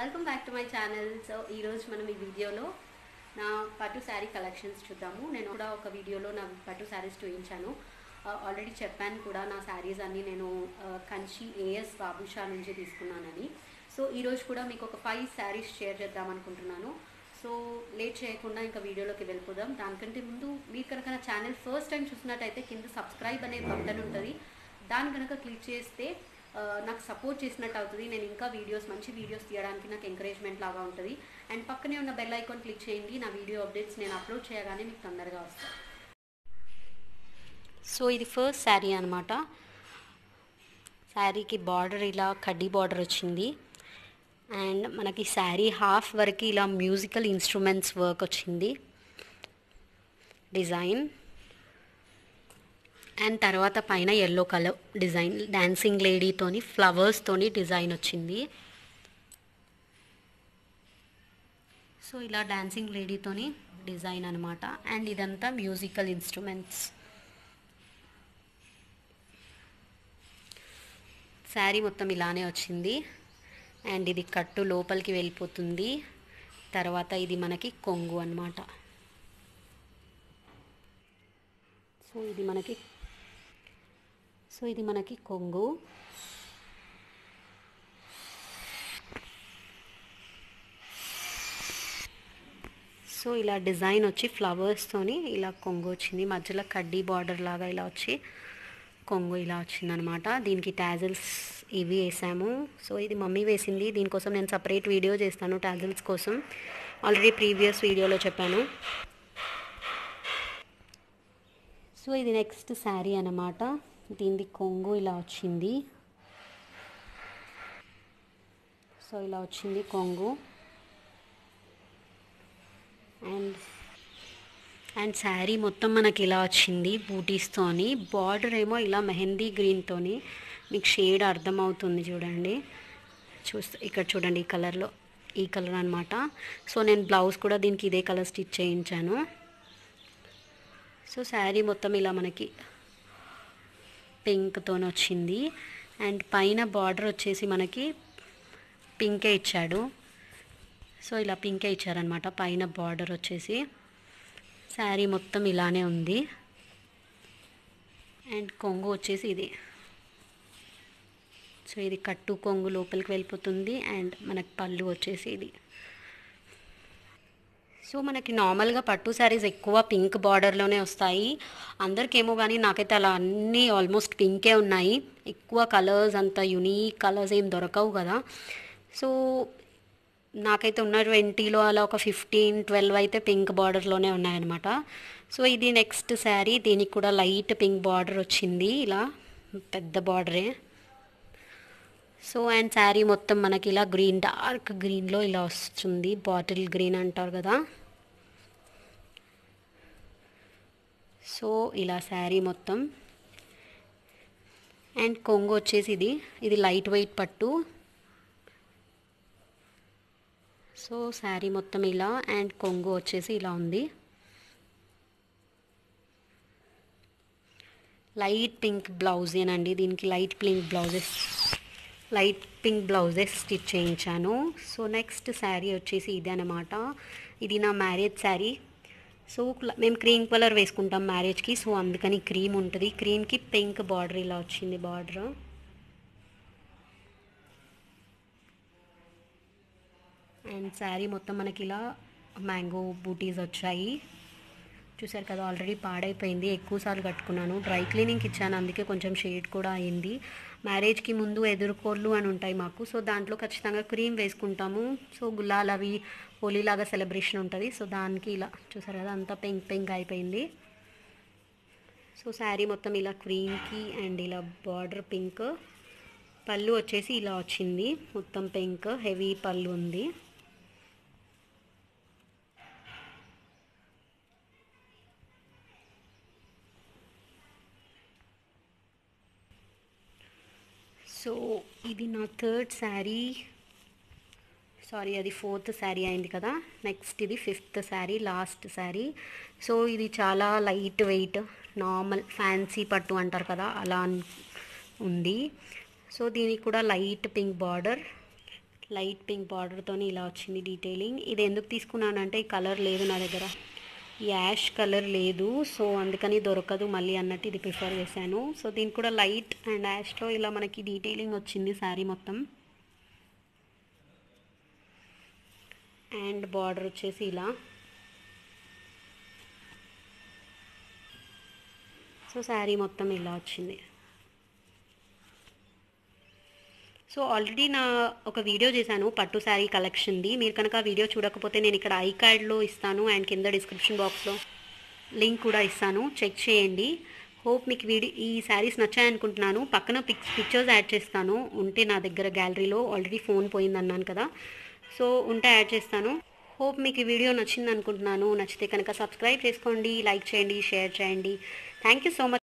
welcome back to my channel so ఈరోజు మనం ఈ వీడియోలో నా పట్టు శారీ కలెక్షన్స్ చూద్దాము నేను కూడా ఒక వీడియోలో నా పట్టు శారీస్ చూపించాను ఆల్రెడీ చెప్పాను కూడా నా శారీస్ అన్నీ నేను ఆ, కంచి ఏఎస్ బాబుషా నుంచి తీసుకున్నానని సో ఈరోజు కూడా మీకు ఒక ఫైవ్ శారీస్ షేర్ చేద్దాం అనుకుంటున్నాను సో లేట్ చేయకుండా ఇంకా వీడియోలోకి వెళ్ళిపోదాం దానికంటే ముందు మీరు కనుక నా ఛానల్ ఫస్ట్ టైం చూసినట్టయితే కింద సబ్స్క్రైబ్ అనే బటన్ ఉంటుంది దాన్ని కనుక క్లిక్ చేస్తే ఆ, నాకు సపోర్ట్ చేసినట్టు అవుతుంది నేను ఇంకా వీడియోస్ మంచి వీడియోస్ తీయడానికి నాకు ఎంకరేజ్మెంట్ లాగా ఉంటుంది అండ్ పక్కనే ఉన్న బెల్ ఐకాన్ క్లిక్ చేయండి నా వీడియో అప్డేట్స్ నేను అప్లోడ్ చేయగానే మీకు తొందరగా వస్తాయి సో ఇది ఫస్ట్ శారీ అనమాట శారీకి బార్డర్ ఇలా కడ్డీ బార్డర్ వచ్చింది అండ్ మనకి శారీ హాఫ్ వరకు ఇలా మ్యూజికల్ ఇన్స్ట్రుమెంట్స్ వర్క్ వచ్చింది డిజైన్ అండ్ తర్వాత పైన ఎల్లో కలర్ డిజైన్ డాన్సింగ్ లేడీతోని ఫ్లవర్స్తోని డిజైన్ వచ్చింది సో ఇలా డాన్సింగ్ లేడీతోని డిజైన్ అనమాట అండ్ ఇదంతా మ్యూజికల్ ఇన్స్ట్రుమెంట్స్ శారీ మొత్తం ఇలానే వచ్చింది అండ్ ఇది కట్టు లోపలికి వెళ్ళిపోతుంది తర్వాత ఇది మనకి కొంగు అన్నమాట సో ఇది మనకి సో ఇది మనకి కొంగు సో ఇలా డిజైన్ వచ్చి ఫ్లవర్స్తోని ఇలా కొంగు వచ్చింది మధ్యలో కడ్డీ బార్డర్ లాగా ఇలా వచ్చి కొంగు ఇలా వచ్చిందనమాట దీనికి టాజిల్స్ ఇవి వేసాము సో ఇది మమ్మీ వేసింది దీనికోసం నేను సపరేట్ వీడియో చేస్తాను టాజిల్స్ కోసం ఆల్రెడీ ప్రీవియస్ వీడియోలో చెప్పాను సో ఇది నెక్స్ట్ శారీ అన్నమాట దీనిది కొంగు ఇలా వచ్చింది సో ఇలా వచ్చింది కొంగు అండ్ అండ్ శారీ మొత్తం మనకి ఇలా వచ్చింది బూటీస్తోని బార్డర్ ఏమో ఇలా మెహందీ గ్రీన్తోని మీకు షేడ్ అర్థమవుతుంది చూడండి చూస్తే ఇక్కడ చూడండి ఈ కలర్లో ఈ కలర్ అనమాట సో నేను బ్లౌజ్ కూడా దీనికి ఇదే కలర్ స్టిచ్ చేయించాను సో శారీ మొత్తం ఇలా మనకి పింక్తో వచ్చింది అండ్ పైన బార్డర్ వచ్చేసి మనకి పింకే ఇచ్చాడు సో ఇలా పింకే ఇచ్చారనమాట పైన బార్డర్ వచ్చేసి శారీ మొత్తం ఇలానే ఉంది అండ్ కొంగు వచ్చేసి ఇది సో ఇది కట్టు కొంగు లోపలికి వెళ్ళిపోతుంది అండ్ మనకి పళ్ళు వచ్చేసి ఇది సో మనకి నార్మల్గా పట్టు శారీస్ ఎక్కువ పింక్ బార్డర్లోనే వస్తాయి అందరికేమో కానీ నాకైతే అలా అన్నీ ఆల్మోస్ట్ పింకే ఉన్నాయి ఎక్కువ కలర్స్ అంత యునీక్ కలర్స్ ఏం దొరకవు కదా సో నాకైతే ఉన్న ట్వంటీలో అలా ఒక ఫిఫ్టీన్ ట్వెల్వ్ అయితే పింక్ బార్డర్లోనే ఉన్నాయన్నమాట సో ఇది నెక్స్ట్ శారీ దీనికి కూడా లైట్ పింక్ బార్డర్ వచ్చింది ఇలా పెద్ద బార్డరే సో అండ్ శారీ మొత్తం మనకి ఇలా గ్రీన్ డార్క్ గ్రీన్లో ఇలా వస్తుంది బాటిల్ గ్రీన్ అంటారు కదా సో ఇలా శారీ మొత్తం అండ్ కొంగు వచ్చేసి ఇది ఇది లైట్ వెయిట్ పట్టు సో శారీ మొత్తం ఇలా అండ్ కొంగు వచ్చేసి ఇలా ఉంది లైట్ పింక్ బ్లౌజేనండి దీనికి light pink blouses light pink blouses stitch చేయించాను సో నెక్స్ట్ శారీ వచ్చేసి ఇది అనమాట ఇది నా మ్యారేజ్ శారీ సో క్ల- మేము క్రీమ్ కలర్ వేసుకుంటాం మ్యారేజ్కి సో అందుకని క్రీమ్ ఉంటుంది క్రీమ్కి పింక్ బార్డర్ ఇలా వచ్చింది బార్డర్ అండ్ శారీ మొత్తం మనకి ఇలా మ్యాంగో బూటీస్ వచ్చాయి చూసారు కదా ఆల్రెడీ పాడైపోయింది ఎక్కువసార్లు కట్టుకున్నాను డ్రై క్లీనింగ్కి ఇచ్చాను అందుకే కొంచెం షేడ్ కూడా అయింది మ్యారేజ్కి ముందు ఎదుర్కోళ్ళు అని ఉంటాయి మాకు సో దాంట్లో ఖచ్చితంగా క్రీమ్ వేసుకుంటాము సో గులాల్ అవి హోలీలాగా సెలబ్రేషన్ ఉంటుంది సో దానికి ఇలా చూసారు కదా అంతా పింక్ పింక్ అయిపోయింది సో శారీ మొత్తం ఇలా క్రీమ్కి అండ్ ఇలా బార్డర్ పింక్ పళ్ళు వచ్చేసి ఇలా వచ్చింది మొత్తం పింక్ హెవీ పళ్ళు ఉంది సో ఇది నా థర్డ్ శారీ సారీ అది ఫోర్త్ శారీ అయింది కదా నెక్స్ట్ ఇది fifth sari last sari so ఇది చాలా లైట్ వెయిట్ నార్మల్ ఫ్యాన్సీ పట్టు అంటారు కదా అలా అన్- ఉంది సో దీనికి కూడా light pink border light pink బార్డర్తో ఇలా వచ్చింది డీటెయిలింగ్ ఇది ఎందుకు తీసుకున్నానంటే ఈ కలర్ లేదు నా దగ్గర యాష్ కలర్ లేదు సో అందుకని దొరకదు మళ్ళీ అన్నట్టు ఇది ప్రిఫర్ చేశాను సో దీనికి కూడా లైట్ అండ్ యాష్లో ఇలా మనకి డీటెయిలింగ్ వచ్చింది శారీ మొత్తం అండ్ బార్డర్ వచ్చేసి ఇలా సో శారీ మొత్తం ఇలా వచ్చింది సో ఆల్రెడీ నా ఒక వీడియో చేశాను పట్టు శారీ కలెక్షన్ది మీరు కనుక ఆ వీడియో చూడకపోతే నేను ఇక్కడ ఐ కార్డ్లో ఇస్తాను అండ్ కింద డిస్క్రిప్షన్ బాక్స్లో లింక్ కూడా ఇస్తాను చెక్ చేయండి హోప్ మీకు వీడియో ఈ శారీస్ నచ్చాయనుకుంటున్నాను పక్కన పిక్స్ పిక్చర్స్ యాడ్ చేస్తాను ఉంటే నా దగ్గర గ్యాలరీలో ఆల్రెడీ ఫోన్ పోయింది అన్నాను కదా సో ఉంటే యాడ్ చేస్తాను హోప్ మీకు ఈ వీడియో నచ్చింది అనుకుంటున్నాను నచ్చితే కనుక సబ్స్క్రైబ్ చేసుకోండి లైక్ చేయండి షేర్ చేయండి థ్యాంక్ యూ సో మచ్